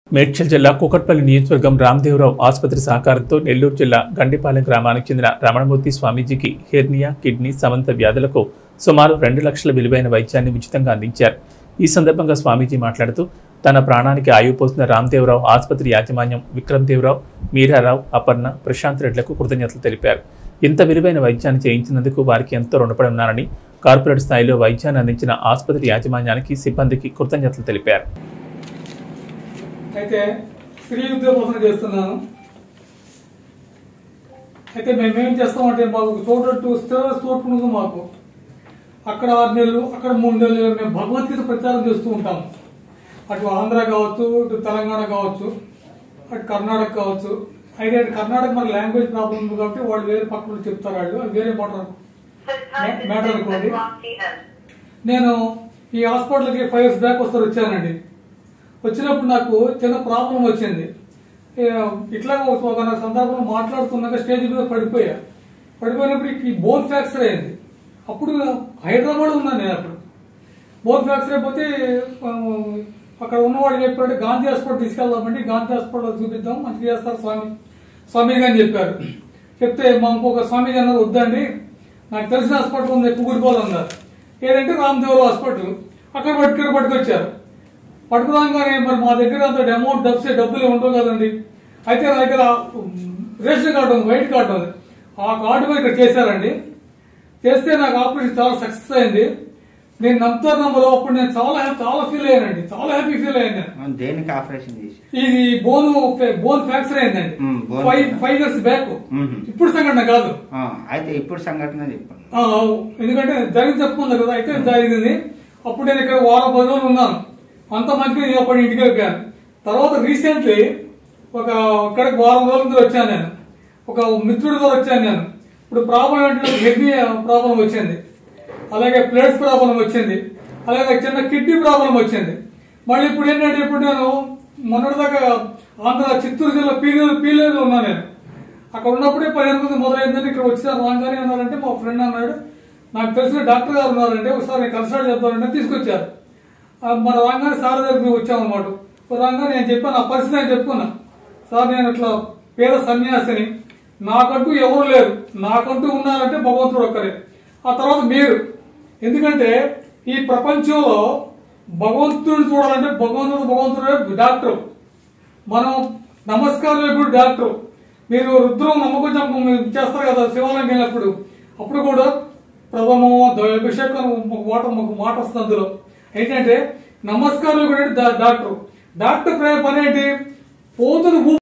మేడ్చల్ జిల్లా కూకట్పల్లి నియోజకవర్గం రామదేవరావు ఆసుపత్రి సహకారంతో నెల్లూరు జిల్లా గండిపాలెం గ్రామానికి చెందిన రమణమూర్తి స్వామీజీకి హెర్నియా కిడ్నీ సమంత వ్యాధులకు సుమారు రెండు లక్షల విలువైన వైద్యాన్ని ఉచితంగా అందించారు ఈ సందర్భంగా స్వామీజీ మాట్లాడుతూ తన ప్రాణానికి ఆయువు పోసిన రామదేవరావు ఆసుపత్రి యాజమాన్యం విక్రమ్ దేవరావు మీరారావు అపర్ణ ప్రశాంత్ రెడ్లకు కృతజ్ఞతలు తెలిపారు ఇంత విలువైన వైద్యాన్ని చేయించినందుకు వారికి ఎంతో రుణపడి ఉన్నారని కార్పొరేట్ స్థాయిలో వైద్యాన్ని అందించిన ఆసుపత్రి యాజమాన్యానికి సిబ్బందికి కృతజ్ఞతలు తెలిపారు అయితే స్త్రీ ఉద్యోగం చేస్తున్నాను అయితే మేమేం చేస్తామంటే మాకు ఒక చోటు స్థిర చోటు ఉండదు మాకు అక్కడ ఆరు నెలలు అక్కడ మూడు నెలలు మేము భగవద్గీత ప్రచారం చేస్తూ ఉంటాము అటు ఆంధ్ర కావచ్చు ఇటు తెలంగాణ కావచ్చు అటు కర్ణాటక కావచ్చు అయితే అటు కర్ణాటక మన లాంగ్వేజ్ ప్రాబ్లం ఉంది కాబట్టి వాళ్ళు వేరే పక్కన చెప్తారు వాళ్ళు అది వేరే మాట మేటర్ అనుకోండి నేను ఈ హాస్పిటల్కి ఫైవ్ ఇయర్స్ బ్యాక్ వస్తారు వచ్చానండి వచ్చినప్పుడు నాకు చిన్న ప్రాబ్లం వచ్చింది ఏ, ఇట్లా ఒక ఒక నా సందర్భంలో మాట్లాడుతున్నాక స్టేజ్ మీద పడిపోయా పడిపోయినప్పుడు ఈ బోన్ ఫ్రాక్చర్ అయింది అప్పుడు హైదరాబాద్ ఉన్నాను నేను అప్పుడు బోన్ ఫ్రాక్చర్ అయిపోతే ఆ, అక్కడ ఉన్నవాడు చెప్పాడు గాంధీ హాస్పిటల్ తీసుకెళ్దామండి గాంధీ హాస్పిటల్ చూపిద్దాం మంచిగా చేస్తారు స్వామి స్వామి గారు చెప్పారు చెప్తే మా ఇంకొక స్వామి అన్నారు వద్దండి నాకు తెలిసిన హాస్పిటల్ ఉంది పుగుడిపోలు అన్నారు ఏదంటే రామదేవరావు హాస్పిటల్ అక్కడ పట్టుకుని పట్టుకొచ్చారు పట్టుకురాగానే మరి మా దగ్గర అంత అమౌంట్ డబ్బు డబ్బులు ఉండవు కదండి అయితే నా దగ్గర ఉమ్, రేషన్ కార్డు ఉంది వైట్ కార్డు ఉంది ఆ కార్డు మీద ఇక్కడ చేశారండి చేస్తే నాకు ఆపరేషన్ చాలా సక్సెస్ అయింది నేను నమ్ముతారు నమ్మలో అప్పుడు నేను చాలా హ్యాపీ చాలా ఫీల్ అయ్యానండి చాలా హ్యాపీ ఫీల్ అయ్యాను నేను. మనం దేనికి ఆపరేషన్ చేసి ఇది బోన్ బోన్ ఫ్రాక్చర్ అయిందండి మ్మ్, bone five fracture. Five years back మ్మ్. ఇప్పుడు సంఘటన కాదు ఆ, అయితే ఇప్పుడు సంఘటన చెప్పండి ఆ, ఎందుకంటే జరిగింది చెప్పుకుంది కదా అయితే జరిగింది అప్పుడు నేను ఇక్కడ వారం పది రోజులు ఉన్నాను అంత మంచిగా నేను అప్పుడు ఇంటికి వెళ్ళాను తర్వాత రీసెంట్లీ ఒక ఇక్కడికి వారం రోజుల ముందు వచ్చాను నేను ఒక మిత్రుడి ద్వారా వచ్చాను నేను ఇప్పుడు ప్రాబ్లం ఏంటంటే కిడ్నీ ప్రాబ్లం వచ్చింది అలాగే ప్లేట్స్ ప్రాబ్లం వచ్చింది అలాగే చిన్న కిడ్నీ ప్రాబ్లం వచ్చింది మళ్ళీ ఇప్పుడు ఏంటంటే ఇప్పుడు నేను మొన్నటిదాకా ఆంధ్ర చిత్తూరు జిల్లా పీలేరు పీలేరులో ఉన్నాను నేను అక్కడ ఉన్నప్పుడే పదిహేను మంది మొదలైందని ఇక్కడ వచ్చారు రాగానే అన్నారంటే మా ఫ్రెండ్ అన్నాడు నాకు తెలిసిన డాక్టర్ గారు ఉన్నారంటే ఒకసారి నేను కన్సల్ట్ చేద్దామంటే తీసుకొచ్చారు ఆ, మన రాగానే సార్ దగ్గరికి వచ్చామన్నమాట రాగానే నేను చెప్పాను నా పరిస్థితి నేను చెప్పుకున్నా సార్ నేను ఇట్లా పేద సన్యాసిని నాకంటూ ఎవరు లేరు నాకంటూ ఉన్నారంటే భగవంతుడు ఒక్కరే ఆ తర్వాత మీరు ఎందుకంటే ఈ ప్రపంచంలో భగవంతుడిని చూడాలంటే భగవంతుడు భగవంతుడే డాక్టర్ మనం నమస్కారం కూడా డాక్టర్ మీరు రుద్రం నమ్మకం చంపం మీరు చేస్తారు కదా శివాలయం వెళ్ళినప్పుడు అప్పుడు కూడా ప్రథమం అభిషేకం ఒక మాట ఒక మాట వస్తుంది అందులో ఏంటంటే నమస్కారం కూడా డాక్టర్ డాక్టర్ పని ఏంటి పోతున్న